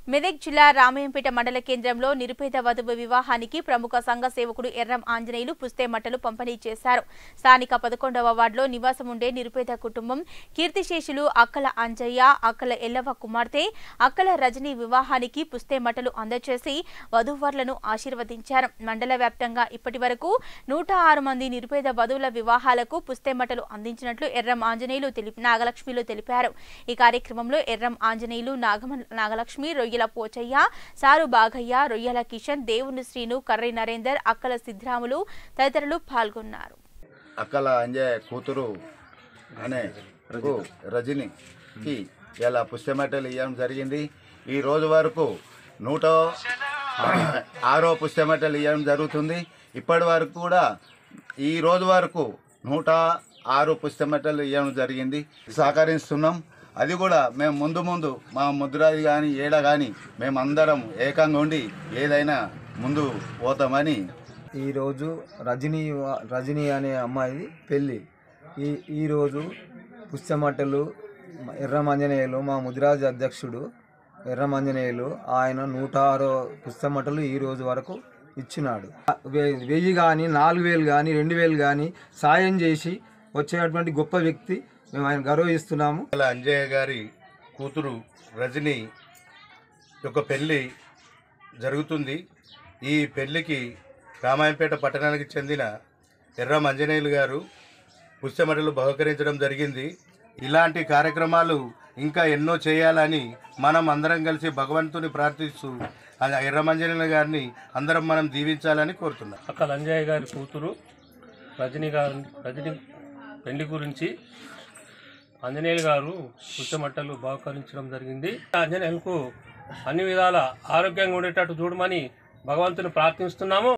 మెదక్ జిల్లా రామయంపేట మండల కేంద్రంలో నిరుపేద వధువు వివాహానికి ప్రముఖ సంఘ సేవకుడు ఎర్రం ఆంజనేయులు పుస్తేమట్టలు పంపిణీ చేశారు స్థానిక పదకొండవ వార్డులో నివాసం ఉండే నిరుపేద కుటుంబం కీర్తిశేషులు అక్కల అంజయ్య అక్కల ఎల్లవ కుమార్తె అక్కల రజని వివాహానికి పుస్తేమట్టలు అందజేసి వధూవరులను ఆశీర్వదించారు మండల వ్యాప్తంగా ఇప్పటి వరకు నూట ఆరు మంది నిరుపేద వధువుల వివాహాలకు పుస్తేమట్టలు అందించినట్లు ఎర్రం ఆంజనేయులు తెలిపి నాగలక్ష్మిలు తెలిపారు ఈ కార్యక్రమంలో ఎర్రం ఆంజనేయులు నాగమ నాగలక్ష్మి రొయ్యల పోచయ్య సారు బాగయ్య రొయ్యల కిషన్ దేవుని శ్రీను కర్రి నరేందర్ అక్కల సిద్ధిరాములు తదితరులు పాల్గొన్నారు అక్కల అంజయ్య కూతురు అనే కు రజనికి ఇలా పుస్తమెటలు ఇవ్వడం జరిగింది ఈ రోజు వరకు నూట ఆరో పుస్తమెటలు ఇవ్వడం జరుగుతుంది ఇప్పటి వరకు కూడా ఈ రోజు వరకు నూట ఆరు పుస్తమెటలు ఇవ్వడం జరిగింది సహకరిస్తున్నాం అది కూడా మేము ముందు ముందు మా ముద్రాది కానీ ఏడ కానీ మేమందరం ఏకంగా ఉండి ఏదైనా ముందు పోతామని ఈరోజు రజనీ వా- రజనీ అనే అమ్మాయి పెళ్ళి ఈ ఈరోజు పుస్తమట్టలు ఎర్రమంజనేయులు మా ముదిరాజు అధ్యక్షుడు ఎర్రమంజనేయులు ఆయన నూట ఆరో పుస్తమట్టలు ఈ రోజు వరకు ఇచ్చినాడు వె- వెయ్యి కానీ నాలుగు వేలు కానీ రెండు వేలు కానీ సాయం చేసి వచ్చేటువంటి గొప్ప వ్యక్తి మేము ఆయన గౌరవిస్తున్నాము అలా అంజయ్య గారి కూతురు రజని యొక్క పెళ్ళి జరుగుతుంది ఈ పెళ్ళికి రామాయంపేట పట్టణానికి చెందిన ఎర్ర మంజనేయులు గారు పుష్యమటలు బహుకరించడం జరిగింది ఇలాంటి కార్యక్రమాలు ఇంకా ఎన్నో చేయాలని మనం అందరం కలిసి భగవంతుని ప్రార్థిస్తూ ఆ ఎర్ర మంజనేయులు గారిని అందరం మనం దీవించాలని కోరుతున్నాం అక్క లంజయ్య గారి కూతురు రజనీ గారు రజనీ పెళ్లి గురించి ఆంజనేయులు గారు పుట్టమట్టలు బహుకరించడం జరిగింది ఆంజనేయులకు అన్ని విధాల ఆరోగ్యంగా ఉండేటట్టు చూడమని భగవంతుని ప్రార్థిస్తున్నాము